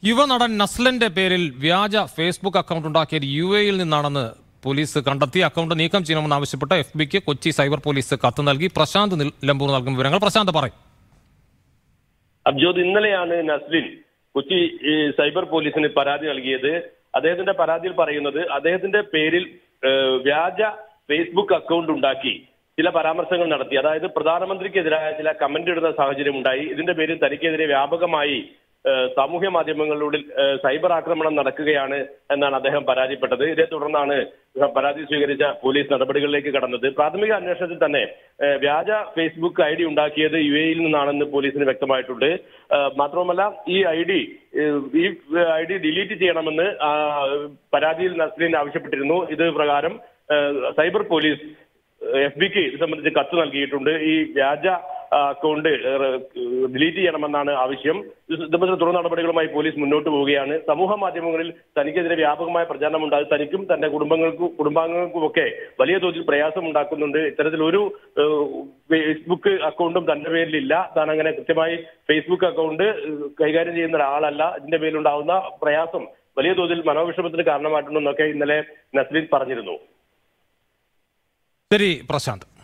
യുവനടൻ നസ്ലന്റെ പേരിൽ വ്യാജ Facebook account ഉണ്ടാക്കിയത് യു എയിൽ നിന്നാണെന്ന് പോലീസ് കണ്ടെത്തി അക്കൗണ്ട് നീക്കം ചെയ്യണമെന്ന് ആവശ്യപ്പെട്ട് എഫ് ബിക്ക് കൊച്ചി സൈബർ പോലീസ് കത്ത് നൽകി പ്രശാന്ത് നിലമ്പൂർ നൽകുന്ന വിവരങ്ങൾ പ്രശാന്ത് പറയും അബ്ജോദ് ഇന്നലെയാണ് നസ്ലിൻ കൊച്ചി ഈ, സൈബർ പോലീസിന് പരാതി നൽകിയത് അദ്ദേഹത്തിന്റെ പരാതിയിൽ പറയുന്നത് അദ്ദേഹത്തിന്റെ പേരിൽ ഏഹ്, വ്യാജ ഫേസ്ബുക്ക് അക്കൗണ്ട് ഉണ്ടാക്കി ചില പരാമർശങ്ങൾ നടത്തി അതായത് പ്രധാനമന്ത്രിക്കെതിരായ ചില കമന്റ് ഇടുന്ന സാഹചര്യം ഉണ്ടായി ഇതിന്റെ പേരിൽ തനിക്കെതിരെ വ്യാപകമായി ഏഹ്, സാമൂഹ്യ മാധ്യമങ്ങളിലൂടെ ഏഹ്, സൈബർ ആക്രമണം നടക്കുകയാണ് എന്നാണ് അദ്ദേഹം പരാതിപ്പെട്ടത് ഇതേ തുടർന്നാണ് പരാതി സ്വീകരിച്ച പോലീസ് നടപടികളിലേക്ക് കടന്നത് പ്രാഥമിക അന്വേഷണത്തിൽ തന്നെ ഏഹ്, വ്യാജ ഫേസ്ബുക്ക് ഐ ഡി ഉണ്ടാക്കിയത് യു എയിൽ നിന്നാണെന്ന് പോലീസിന് വ്യക്തമായിട്ടുണ്ട് ഏഹ്, മാത്രവുമല്ല ഈ ഐ ഡി ഈ ഐ ഡി ഡിലീറ്റ് ചെയ്യണമെന്ന് ആ, പരാതിയിൽ നസ്ലിൻ ആവശ്യപ്പെട്ടിരുന്നു ഇത് പ്രകാരം ഏഹ്, സൈബർ പോലീസ് എഫ് ബിക്ക് ഇത് സംബന്ധിച്ച് കത്ത് നൽകിയിട്ടുണ്ട് ഈ വ്യാജ ആ, അക്കൗണ്ട് ഡിലീറ്റ് ചെയ്യണമെന്നാണ് ആവശ്യം ഇത് സംബന്ധിച്ച തുടർ നടപടികളുമായി പോലീസ് മുന്നോട്ട് പോവുകയാണ് സമൂഹ മാധ്യമങ്ങളിൽ തനിക്കെതിരെ വ്യാപകമായ പ്രചാരണം ഉണ്ടാകും തനിക്കും തന്റെ കുടുംബങ്ങൾക്കും കുടുംബാംഗങ്ങൾക്കും ഒക്കെ വലിയ തോതിൽ പ്രയാസം ഉണ്ടാക്കുന്നുണ്ട് ഇത്തരത്തിൽ ഒരു ഏഹ്, ഫേസ്ബുക്ക് അക്കൗണ്ടും തന്റെ പേരിലില്ല താൻ അങ്ങനെ കൃത്യമായി ഫേസ്ബുക്ക് അക്കൗണ്ട് ഏഹ്, കൈകാര്യം ചെയ്യുന്ന ഒരാളല്ല ഇതിന്റെ പേരിലുണ്ടാകുന്ന പ്രയാസം വലിയ തോതിൽ മനോവിഷമത്തിന് കാരണമായിട്ടുണ്ടെന്നൊക്കെ ഇന്നലെ നസ്ലിൻ പറഞ്ഞിരുന്നു ശരി പ്രശാന്ത്